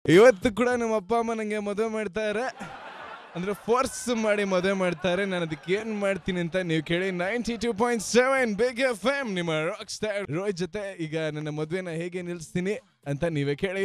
ಇವತ್ತು ಕೂಡ ನಮ್ಮ ಅಪ್ಪ ಅಮ್ಮ ನಂಗೆ ಮದುವೆ ಮಾಡ್ತಾರೆ ಅಂದ್ರೆ ಫೋರ್ಸ್ ಮಾಡಿ ಮದುವೆ ಮಾಡ್ತಾರೆ ನಾನು ಅದಕ್ಕೆ ಏನ್ ಮಾಡ್ತೀನಿ ಅಂತ ನೀವು ಕೇಳಿ ninety two point seven big F M ನಿಮ್ಮ ರಾಕ್ ಸ್ಟಾರ್ ರೋಹಿತ್ ಜೊತೆ ಈಗ ನನ್ನ ಮದುವೆನ ಹೇಗೆ ನಿಲ್ಲಿಸ್ತೀನಿ ಅಂತ ನೀವೇ ಕೇಳಿ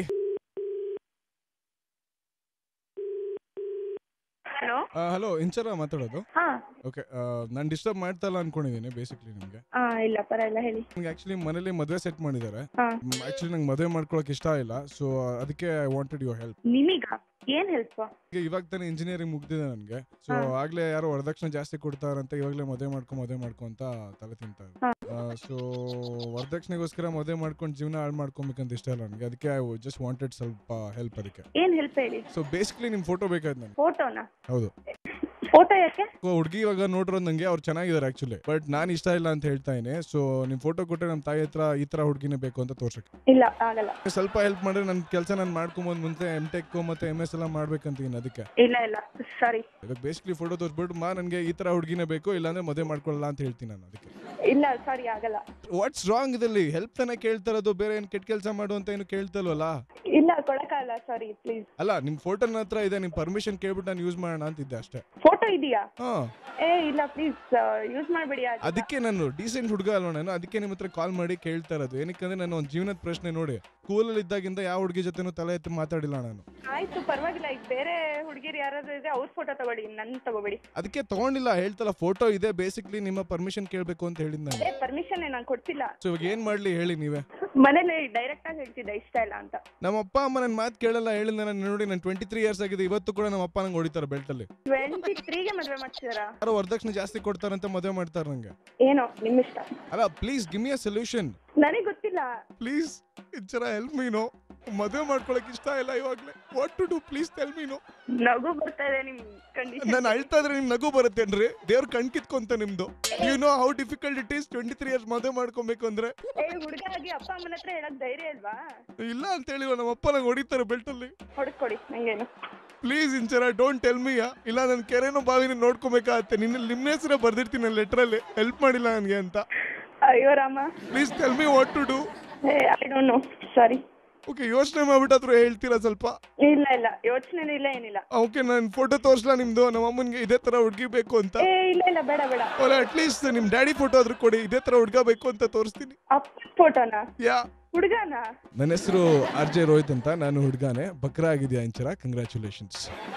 ಹಲೋ ಹಲೋ ಇಂಚರ ಮಾತಾಡೋದು ಹಾ ಓಕೆ ನಾನು ಡಿಸ್ಟರ್ಬ್ ಮಾಡ್ತಾ ಇಲ್ಲ ಅನ್ಕೊಂಡಿದ್ದೀನಿ ಬೇಸಿಕ್ಲಿ ನಿಮಗೆ ಹಾ ಇಲ್ಲ ಪರವಾಗಿಲ್ಲ ಹೇಳಿ ನಂಗೆ ಆಕ್ಚುಲಿ ಮನೇಲಿ ಮದುವೆ ಸೆಟ್ ಮಾಡಿದ್ದಾರೆ ಹಾ ಆಕ್ಚುಲಿ ನಂಗೆ ಮದುವೆ ಮಾಡ್ಕೊಳಕ್ ಇಷ್ಟ ಇಲ್ಲ ಸೊ ಅದಕ್ಕೆ ಐ ವಾಂಟೆಡ್ ಯುವರ್ ಹೆಲ್ಪ್ ನಿಮೀಗ ಏನ್ ಹೆಲ್ಪ್ ಇವಾಗ ತಾನೇ ಇಂಜಿನಿಯರಿಂಗ್ ಮುಗ್ದಿದೆ ನನಗೆ ಸೊ ಹಾ. ಆಗ್ಲೇ ಯಾರೋ ವರದಕ್ಷಿಣೆ ಜಾಸ್ತಿ ಕೊಡ್ತಾರಂತ ಇವಾಗಲೇ ಮದುವೆ ಮಾಡ್ಕೊ ಮದುವೆ ಮಾಡ್ಕೊ ಅಂತ ತಲೆ ತಿಂತಾರೆ ಹಾ. ಸೊ ವರದಕ್ಷಿಣೆಗೋಸ್ಕರ ಮದುವೆ ಮಾಡ್ಕೊಂಡು ಜೀವನ ಹಾಳು ಮಾಡ್ಕೊಬೇಕಂತ ಇಷ್ಟ ಇಲ್ಲ ನನಗೆ ಅದಕ್ಕೆ ಐ ಜಸ್ಟ್ ವಾಂಟೆಡ್ ಸ್ವಲ್ಪ ಹೆಲ್ಪ್ ಅದಕ್ಕೆ ಏನ್ ಹೆಲ್ಪ್ ಹೇಳಿ ಸೊ ಬೇಸಿಕ್ಲಿ ನಿಮ್ ಫೋಟೋ ಬೇಕಾಯ್ತು ನನಗೆ ಫೋಟೋನಾ ಹೌದು ಫೋಟೋ ಯಾಕೆ ಹುಡುಗಿ ಇವಾಗ ನೋಡಿರೋದು ನಂಗೆ ಅವ್ರು ಚೆನ್ನಾಗಿದ್ದಾರೆ ಆಕ್ಚುಲಿ ಬಟ್ ನಾನು ಇಷ್ಟ ಇಲ್ಲ ಅಂತ ಹೇಳ್ತಾ ಇದ್ದೀನಿ ಸೊ ನಿಮ್ ಫೋಟೋ ಕೊಟ್ಟರೆ ನಮ್ಮ ತಾಯಿ ಹತ್ರ ಈ ತರ ಹುಡುಗಿನೇ ಬೇಕು ಅಂತ ತೋರ್ಸಕ್ಕೆ ಇಲ್ಲ ಆಗಲ್ಲ ಸ್ವಲ್ಪ ಹೆಲ್ಪ್ ಮಾಡಿದ್ರೆ ನನ್ನ ಕೆಲಸ ನಾನು ಮಾಡ್ಕೊಂಬೋದು ಮುಂಚೆ ಎಮ್ ಟೆಕ್ ಮತ್ತೆ ಎಮ್ ಎಸ್ ಎಲ್ಲ ಮಾಡ್ಬೇಕಂತೀನಿ ಅದಕ್ಕೆ ಇಲ್ಲ ಇಲ್ಲ ಸಾರಿ ಇವಾಗ ಬೇಸಿಕ್ಲಿ ಫೋಟೋ ತೋರಿಸ್ಬಿಟ್ಟು ಮಾ ನನಗೆ ಈ ತರ ಹುಡುಗಿನೇ ಬೇಕು ಇಲ್ಲಾಂದ್ರೆ ಮದುವೆ ಮಾಡ್ಕೊಳ್ಳಲ್ಲ ಅಂತ ಹೇಳ್ತೀನಿ ನಾನು ಅದಕ್ಕೆ ಇಲ್ಲ ಸಾರಿ ಆಗಲ್ಲ ವಾಟ್ಸ್ ರಾಂಗ್ ಇದರಲ್ಲಿ ಹೆಲ್ಪ್ ತಾನೇ ಕೇಳ್ತಾ ಇರೋದು ಬೇರೆ ಏನು ಕೆಟ್ಟ ಕೆಲಸ ಮಾಡು ಅಂತ ಏನು ಕೇಳ್ತಲ್ವಲ್ಲ ಇಲ್ಲ ಕೊಡಕ್ಕಾಗಲ್ಲ ಸಾರಿ ಪ್ಲೀಸ್ ಅಲ್ಲ ನಿಮ್ಮ ಫೋಟೋ ನನ್ನ ಹತ್ರ ಇದೆ ನಿಮ್ಮ ಪರ್ಮಿಷನ್ ಕೇಳ್ಬಿಟ್ಟು ನಾನು ಯೂಸ್ ಮಾಡೋಣ ಅಂತಿದ್ದೆ ಅಷ್ಟೇ ಫೋಟೋ ಇದೆಯಾ ಹಾ ಏ ಇಲ್ಲ ಪ್ಲೀಸ್ ಯೂಸ್ ಮಾಡ್ಬೇಡಿ ಅದು. ಅದಕ್ಕೆ ನಾನು ಡೀಸೆಂಟ್ ಹುಡುಗ ಅಲ್ವಾ ನಾನು ಅದಕ್ಕೆ ನಿಮ್ಮ ಹತ್ರ ಕಾಲ್ ಮಾಡಿ ಕೇಳ್ತಾ ಇರೋದು ಏನಕ್ಕಂದ್ರೆ ನಾನು ಒಂದು ಜೀವನದ ಪ್ರಶ್ನೆ ನೋಡಿ ಸ್ಕೂಲಲ್ಲಿ ಇದ್ದಾಗಿಂದ ಯಾವ ಹುಡುಗಿ ಜೊತೆನೂ ತಲೆ ಎತ್ತಿ ಮಾತಾಡಿಲ್ಲ ನಾನು ಆಯ್ತು ಪರವಾಗಿಲ್ಲ ಈಗ ಬೇರೆ ಹುಡುಗಿರು ಯಾರಾದ್ರೂ ಇದ್ರೆ ಅವ್ರ ಫೋಟೋ ತಗೊಳ್ಳಿ ನನ್ ತಗೋಬೇಡಿ ಅದಕ್ಕೆ ತಗೊಂಡಿಲ್ಲ ಹೇಳ್ತಲ್ಲ ಫೋಟೋ ಇದೆ ಬೇಸಿಕ್ಲಿ ನಿಮ್ಮ ಪರ್ಮಿಷನ್ ಕೇಳಬೇಕು ಅಂತ ಹೇಳಿದ್ ನಾನು ಅದೇ ಪರ್ಮಿಷನ್ ನಾನು ಕೊಡ್ತಿಲ್ಲ ಸೊ ಇವಾಗ ಏನು ಮಾಡಲಿ ಹೇಳಿ ನೀವೇ ಮನೇಲಿ ಡೈರೆಕ್ಟ್ ಆಗಿ ಹೇಳ್ತಿದ್ದೆ ಇಷ್ಟ ಇಲ್ಲ ಅಂತ ನಮ್ಮ ಅಪ್ಪ ಅಮ್ಮ ನನ್ನ ಮಾತು ಕೇಳಲ್ಲ ಹೇಳಿದ ನಾನು ನೋಡಿ ನಾನು ಟ್ವೆಂಟಿ ತ್ರೀ ಇಯರ್ಸ್ ಆಗಿದೆ ಇವತ್ತು ಕೂಡ ನಮ್ಮ ಅಪ್ಪ ನಂಗೆ ಹೊಡಿತಾರೆ ಬೆಲ್ಟಲ್ಲಿ ಟ್ವೆಂಟಿ ತ್ರೀಗೆ ಮದ್ವೆ ಮಾಡ್ತಿದಾರಾ ಯಾರೋ ವರದಕ್ಷಿಣೆ ಜಾಸ್ತಿ ಕೊಡ್ತಾರಂತ ಮದುವೆ ಮಾಡ್ತಾರೆ ನಂಗೆ ಏನೋ ನಿಮ್ ಇಷ್ಟ ಅಲ್ಲ please give me a solution ನನಗೆ ಗೊತ್ತಿಲ್ಲ ಪ್ಲೀಸ್ ಇಚ್ಚರ ಹೆಲ್ಪ್ ಮೀನೋ ಮದುವೆ ಮಾಡ್ಕೊಳಕ್ ಇಷ್ಟ ಇಲ್ಲ ಇವಾಗಲೇ what to do please tell ಮೀನು ನಗು ಬರ್ತಾ ಇದೆ ನಿಮ್ ಕಂಡೀಷನ್ ನಾನು ಅಳ್ತಾ ಇದ್ರೆ ನಿಮ್ ನಗು ಬರುತ್ತೇನ್ರಿ ದೇವ್ರ ಕಣ್ ಕಿತ್ಕೊಂತ ನಿಮ್ದು you know how difficult it is twenty three years ಮದುವೆ ಮಾಡ್ಕೊಬೇಕು ಅಂದ್ರೆ ಏ ಹುಡುಗ ಆಗಿ ಅಪ್ಪ ಅಮ್ಮನ ಹತ್ರ ಹೇಳಕ್ ಧೈರ್ಯ ಇಲ್ವಾ ಇಲ್ಲ ಅಂತ ಹೇಳಿವ ನಮ್ಮ ಅಪ್ಪ ನಂಗೆ ಹೊಡಿತಾರೆ ಬೆಲ್ಟಲ್ಲಿ ಹೊಡ್ಕೊಡಿ ನಂಗೇನು please Inchara don't tell me ಇಲ್ಲ ನನ್ನ ಕೆರೆನೋ ಬಾವಿನ ನೋಡ್ಕೊಬೇಕಾಗತ್ತೆ ನಿನ್ನ ನಿಮ್ಮ ಹೆಸರೇ ಬರ್ದಿರ್ತೀನಿ ನನ್ನ ಲೆಟ್ರಲ್ಲಿ ಹೆಲ್ಪ್ ಮಾಡಿಲ್ಲ ನನಗೆ ಅಂತ ಅಯ್ಯೋ Rama please tell me what to do ಏ I don't know sorry okay ಯೋಚನೆ ಮಾಡ್ಬಿಟ್ಟಾದ್ರೂ ಹೇಳ್ತೀರಾ ಸ್ವಲ್ಪ ಇಲ್ಲ ಇಲ್ಲ ಯೋಚನೆ ಇಲ್ಲ ಏನಿಲ್ಲ ಓಕೆ ನಾನು ಫೋಟೋ ತೋರಿಸ್ಲಾ ನಿಮ್ದು ನಮ್ಮ ಅಮ್ಮನಿಗೆ ಇದೇ ತರ ಹುಡುಗಿ ಬೇಕು ಅಂತ ಏ ಇಲ್ಲ ಇಲ್ಲ ಬೇಡ ಬೇಡ ಅಲ್ಲ ಅಟ್ಲೀಸ್ಟ್ ನಿಮ್ ಡ್ಯಾಡಿ ಫೋಟೋ ಆದ್ರೂ ಕೊಡಿ ಇದೇ ತರ ಹುಡುಗ ಬೇಕು ಅಂತ ತೋರಿಸ್ತೀನಿ ಅಪ್ಪ ಫೋಟೋನಾ ಯಾ ಹುಡುಗನ ನನ್ನ ಹೆಸರು ಆರ್ ಜೆ ರೋಹಿತ್ ಅಂತ ನಾನು ಹುಡುಗಾನೆ ಬಕ್ರ ಆಗಿದ್ಯಾ ಇಂಚರ ಕಂಗ್ರ್ಯಾಚುಲೇಷನ್ಸ್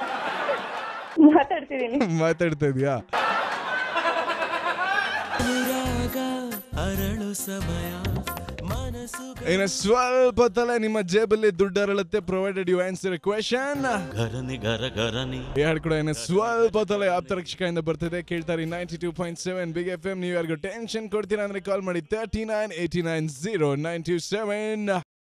ಮಾತಾಡ್ತಿದ್ದೀನಿ ಮಾತಾಡ್ತಾ ಇದೀಯಾ ಅನುರಾಗ ಅರಳು ಸಮಯ ಮನಸ್ಸು ಇನ್ನು ಸ್ವಲ್ಪ ತಲೆ ನಿಮ್ಮ ಜೇಬಲ್ಲಿ ದುಡ್ಡು ಅರಳುತ್ತೆ ಪ್ರೊವೈಡೆಡ್ ಯು ಆನ್ಸರ್ ಕ್ವೆಶನ್ ಗರನಿ ಗರ ಗರನಿ ಈ ಹಾಡು ಕೂಡ ಇನ್ನು ಸ್ವಲ್ಪ ತಲೆ ಆಪ್ತ ರಕ್ಷಕದಿಂದ ಬರ್ತಿದೆ ಕೇಳ್ತಾರೆ ninety two point seven big F M ನೀವು ಯಾರಿಗೂ ಟೆನ್ಷನ್ ಕೊಡ್ತೀರಾ ಅಂದ್ರೆ ಕಾಲ್ ಮಾಡಿ thirty nine eighty nine zero nine two seven